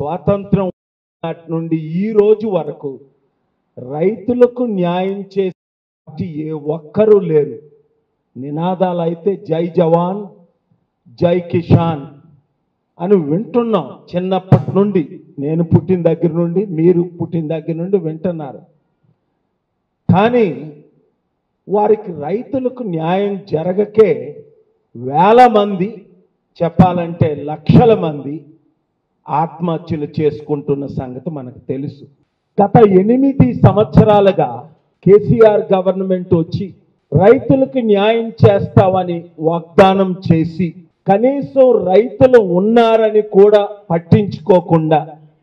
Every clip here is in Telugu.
స్వాతంత్రం నాటి నుండి ఈ రోజు వరకు రైతులకు న్యాయం చేసే పార్టీ ఏ ఒక్కరూ లేరు నినాదాలు అయితే జై జవాన్ జై కిషాన్ అని వింటున్నాం చిన్నప్పటి నుండి నేను పుట్టిన దగ్గర నుండి మీరు పుట్టిన దగ్గర నుండి వింటున్నారు కానీ వారికి రైతులకు న్యాయం జరగకే వేల మంది చెప్పాలంటే లక్షల మంది ఆత్మహత్యలు చేసుకుంటున్న సంగతి మనకు తెలుసు గత ఎనిమిది సంవత్సరాలుగా కేసీఆర్ గవర్నమెంట్ వచ్చి రైతులకు న్యాయం చేస్తామని వాగ్దానం చేసి కనీసం రైతులు ఉన్నారని కూడా పట్టించుకోకుండా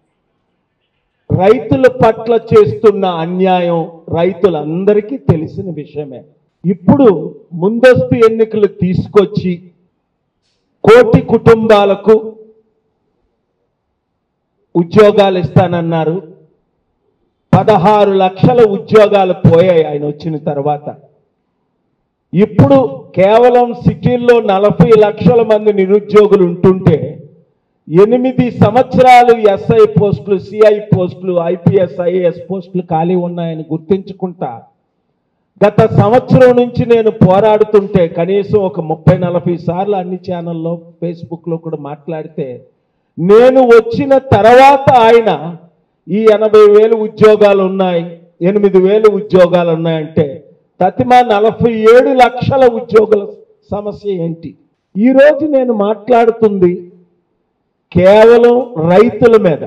రైతుల పట్ల చేస్తున్న అన్యాయం రైతులందరికీ తెలిసిన విషయమే ఇప్పుడు ముందస్తు ఎన్నికలు తీసుకొచ్చి కోటి కుటుంబాలకు ఉద్యోగాలు ఇస్తానన్నారు పదహారు లక్షల ఉద్యోగాలు పోయాయి ఆయన వచ్చిన తర్వాత ఇప్పుడు కేవలం సిటీల్లో నలభై లక్షల మంది నిరుద్యోగులు ఉంటుంటే ఎనిమిది సంవత్సరాలు ఎస్ఐ పోస్టులు సిఐ పోస్టులు ఐపీఎస్ ఐఏఎస్ పోస్టులు ఖాళీ ఉన్నాయని గుర్తించుకుంటా గత సంవత్సరం నుంచి నేను పోరాడుతుంటే కనీసం ఒక ముప్పై నలభై సార్లు అన్ని ఛానల్లో ఫేస్బుక్లో కూడా మాట్లాడితే నేను వచ్చిన తర్వాత ఆయన ఈ ఎనభై వేలు ఉద్యోగాలు ఉన్నాయి ఎనిమిది వేలు ఉద్యోగాలు ఉన్నాయంటే తతిమా నలభై ఏడు లక్షల ఉద్యోగుల సమస్య ఏంటి ఈరోజు నేను మాట్లాడుతుంది కేవలం రైతుల మీద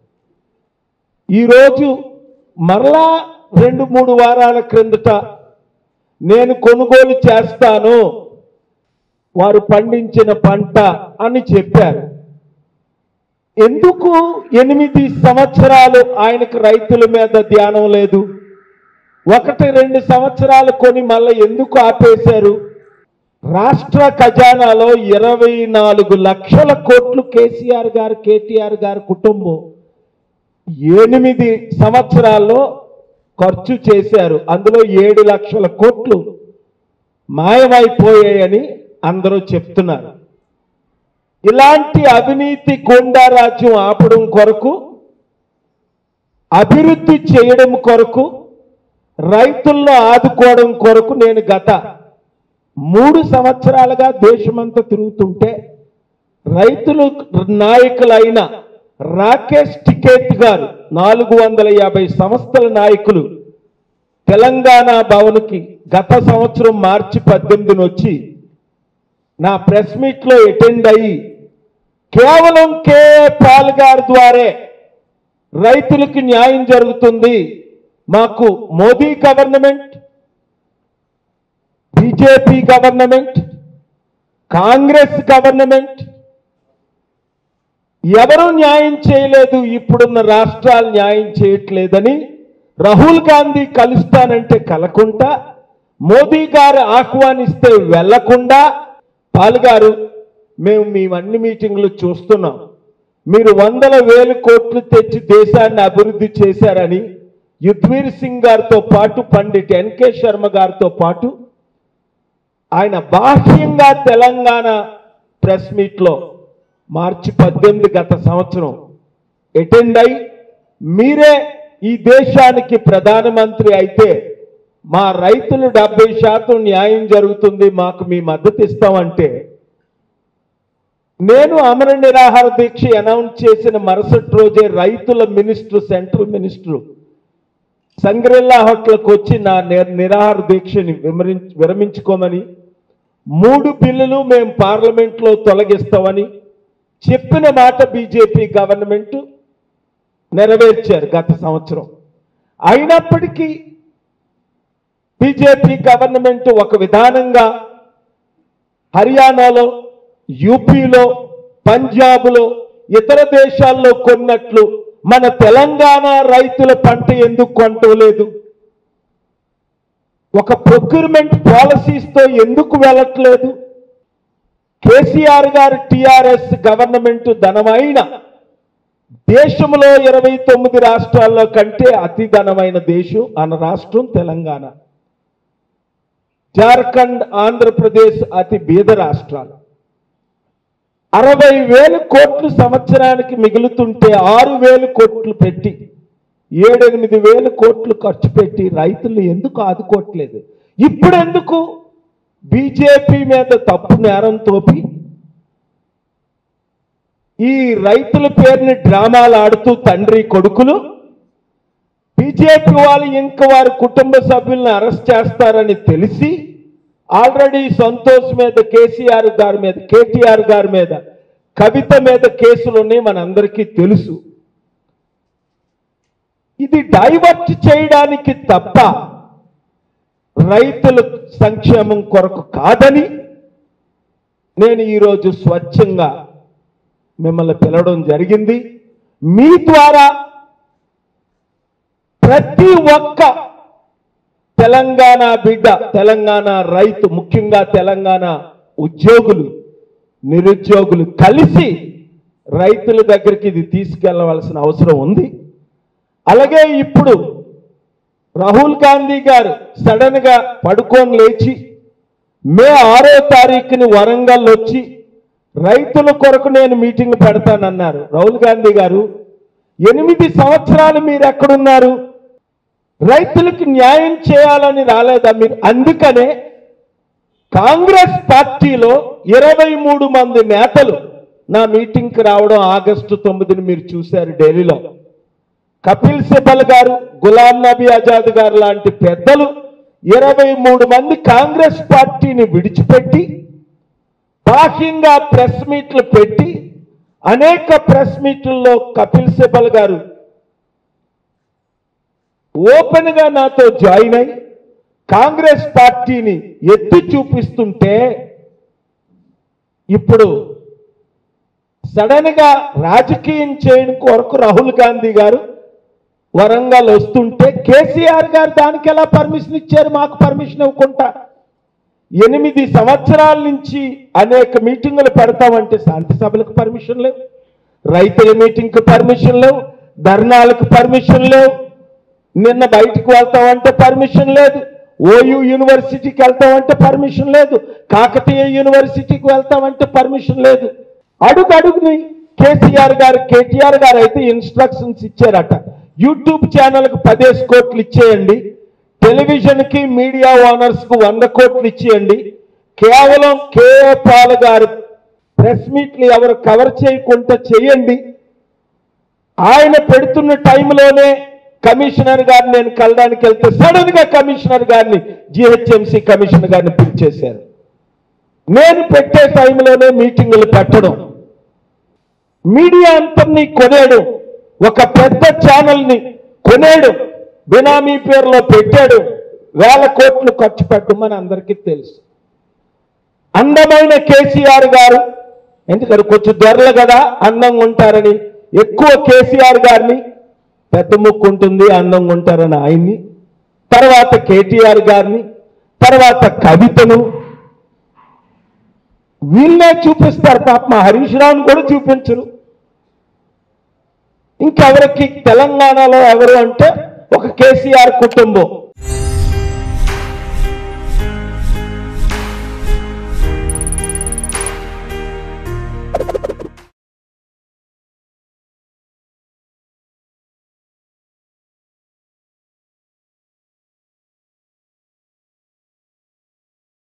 ఈరోజు మరలా రెండు మూడు వారాల క్రిందట నేను కొనుగోలు చేస్తాను వారు పండించిన పంట అని చెప్పారు ఎందుకు ఎనిమిది సంవత్సరాలు ఆయనకు రైతుల మీద ధ్యానం లేదు ఒకటి రెండు సంవత్సరాలు కొని మళ్ళీ ఎందుకు ఆపేశారు రాష్ట్ర ఖజానాలో ఇరవై నాలుగు లక్షల కోట్లు కేసీఆర్ గారు కేటీఆర్ గారి కుటుంబం ఎనిమిది సంవత్సరాల్లో ఖర్చు చేశారు అందులో ఏడు లక్షల కోట్లు మాయమైపోయాయని అందరూ చెప్తున్నారు ఇలాంటి అవినీతి గూండారాజ్యం ఆపడం కొరకు అభివృద్ధి చేయడం కొరకు రైతులను ఆదుకోవడం కొరకు నేను గత మూడు సంవత్సరాలుగా దేశమంతా తిరుగుతుంటే రైతులు నాయకులైన రాకేష్ టికెట్ గారు నాలుగు వందల యాభై సంస్థల నాయకులు తెలంగాణ భవన్కి గత సంవత్సరం మార్చి పద్దెనిమిదిన వచ్చి నా ప్రెస్ మీట్లో అటెండ్ అయ్యి కేవలం కేఏ పాల్ గారి ద్వారే రైతులకు న్యాయం జరుగుతుంది మాకు Modi government BJP government Congress government ఎవరు న్యాయం చేయలేదు ఇప్పుడున్న రాష్ట్రాలు న్యాయం చేయట్లేదని రాహుల్ గాంధీ కలుస్తానంటే కలకుండా మోదీ గారు ఆహ్వానిస్తే వెళ్లకుండా పాల్గారు మేము మీ అన్ని మీటింగ్లు చూస్తున్నాం మీరు వందల వేల కోట్లు తెచ్చి దేశాన్ని అభివృద్ధి చేశారని యుద్వీర్ సింగ్ గారితో పాటు పండిట్ ఎన్కే శర్మ గారితో పాటు ఆయన బాహ్యంగా తెలంగాణ ప్రెస్ మీట్లో మార్చి పద్దెనిమిది గత సంవత్సరం అటెండ్ అయి మీరే ఈ దేశానికి ప్రధానమంత్రి అయితే మా రైతులు డెబ్బై శాతం న్యాయం జరుగుతుంది మాకు మీ మద్దతు ఇస్తామంటే నేను అమర నిరాహార దీక్ష అనౌన్స్ చేసిన మరుసటి రోజే రైతుల మినిస్టర్ సెంట్రల్ మినిస్టర్ సంగ్రిల్లా హోటల్కి వచ్చి నా ని- నిరాహార దీక్షని విమరిం- విరమించుకోమని మూడు బిల్లులు మేము పార్లమెంట్లో తొలగిస్తామని చెప్పిన మాట బీజేపీ గవర్నమెంట్ నెరవేర్చారు గత సంవత్సరం అయినప్పటికీ బీజేపీ గవర్నమెంట్ ఒక విధానంగా హర్యానాలో యూపీలో పంజాబ్లో ఇతర దేశాల్లో కొన్నట్లు మన తెలంగాణ రైతుల పంట ఎందుకు కొంటలేదు ఒక ప్రొక్యూర్మెంట్ పాలసీస్తో ఎందుకు వెళ్ళట్లేదు కేసీఆర్ గారు టిఆర్ఎస్ గవర్నమెంట్ ధనమైన దేశంలో ఇరవై తొమ్మిది రాష్ట్రాల్లో కంటే అతి ధనమైన దేశం అన్న రాష్ట్రం తెలంగాణ జార్ఖండ్ ఆంధ్రప్రదేశ్ అతి బీద రాష్ట్రాలు అరవై వేలు కోట్లు సంవత్సరానికి మిగులుతుంటే ఆరు వేలు కోట్లు పెట్టి ఏడెనిమిది వేలు కోట్లు ఖర్చు పెట్టి రైతులు ఎందుకు ఆదుకోవట్లేదు ఇప్పుడు ఎందుకు బీజేపీ మీద తప్పు నేరం తోపి ఈ రైతుల పేరుని డ్రామాలు ఆడుతూ తండ్రి కొడుకులు బీజేపీ వాళ్ళు ఇంక వారి కుటుంబ సభ్యులను అరెస్ట్ చేస్తారని తెలిసి ఆల్రెడీ సంతోష్ మీద కేసీఆర్ గారి మీద కేటీఆర్ గారి మీద కవిత మీద కేసులు ఉన్నాయి మనందరికీ తెలుసు ఇది డైవర్ట్ చేయడానికి తప్ప రైతుల సంక్షేమం కొరకు కాదని నేను ఈరోజు స్వచ్ఛంగా మిమ్మల్ని పిలవడం జరిగింది మీ ద్వారా ప్రతి ఒక్క తెలంగాణ బిడ్డ తెలంగాణ రైతు ముఖ్యంగా తెలంగాణ ఉద్యోగులు నిరుద్యోగులు కలిసి రైతుల దగ్గరికి ఇది తీసుకెళ్లవలసిన అవసరం ఉంది అలాగే ఇప్పుడు రాహుల్ గాంధీ గారు సడన్ గా పడుకొని లేచి మే ఆరో తారీఖుని వరంగల్ వచ్చి రైతుల కొరకు నేను మీటింగ్ పెడతానన్నారు రాహుల్ గాంధీ గారు ఎనిమిది సంవత్సరాలు మీరు ఎక్కడున్నారు రైతులకు న్యాయం చేయాలని రాలేదా మీరు అందుకనే కాంగ్రెస్ పార్టీలో ఇరవై మూడు మంది నేతలు నా మీటింగ్కి రావడం ఆగస్టు తొమ్మిదిని మీరు చూశారు ఢిల్లీలో కపిల్ సిబల్ గారు గులాం నబీ ఆజాద్ గారు లాంటి పెద్దలు ఇరవై మూడు మంది కాంగ్రెస్ పార్టీని విడిచిపెట్టి బాహ్యంగా ప్రెస్ మీట్లు పెట్టి అనేక ప్రెస్ మీట్లలో కపిల్ సిబల్ గారు ఓపెన్ గా నాతో జాయిన్ అయి కాంగ్రెస్ పార్టీని ఎత్తి చూపిస్తుంటే ఇప్పుడు సడన్ గా రాజకీయం చేయడం కొరకు రాహుల్ గాంధీ గారు వరంగల్ వస్తుంటే కేసీఆర్ గారు దానికి ఎలా పర్మిషన్ ఇచ్చారు మాకు పర్మిషన్ ఇవ్వకుండా ఎనిమిది సంవత్సరాల నుంచి అనేక మీటింగులు పెడతామంటే శాంతి సభలకు పర్మిషన్ లేవు రైతుల మీటింగ్కి పర్మిషన్ లేవు ధర్నాలకు పర్మిషన్ లేవు నిన్న బయటికి వెళ్తామంటే పర్మిషన్ లేదు ఓయూ యూనివర్సిటీకి వెళ్తామంటే పర్మిషన్ లేదు కాకతీయ యూనివర్సిటీకి వెళ్తామంటే పర్మిషన్ లేదు అడుగు అడుగుని కేసీఆర్ గారు కేటీఆర్ గారు అయితే ఇన్స్ట్రక్షన్స్ ఇచ్చారట యూట్యూబ్ ఛానల్కి పదేసి కోట్లు ఇచ్చేయండి టెలివిజన్కి మీడియా ఓనర్స్ కు వంద కోట్లు ఇచ్చేయండి కేవలం కేఏ పాల్ గారు ప్రెస్ మీట్లు ఎవరు కవర్ చేయకుండా చేయండి ఆయన పెడుతున్న టైంలోనే కమిషనర్ గారిని నేను కలడానికి వెళ్తే సడన్ గా కమిషనర్ గారిని జిహెచ్ఎంసీ కమిషనర్ గారిని పిలిచేశారు నేను పెట్టే టైంలోనే మీటింగులు పెట్టడం మీడియా అంతని కొనేడు ఒక పెద్ద ఛానల్ని కొనేడు బినామీ పేరులో పెట్టాడు వేల కోట్లు ఖర్చు పెట్టమని అందరికీ తెలుసు అందమైన కేసీఆర్ గారు ఎందుకంటే కొంచెం దొరలు కదా అందంగా ఉంటారని ఎక్కువ కేసీఆర్ గారిని పెద్ద ముక్కు ఉంటుంది అందంగా ఉంటారని ఆయన్ని తర్వాత కేటీఆర్ గారిని తర్వాత కవితను వీళ్ళే చూపిస్తారు పాప మా హరీష్ రావుని కూడా చూపించరు ఇంకెవరికి తెలంగాణలో ఎవరు అంటే ఒక కేసీఆర్ కుటుంబం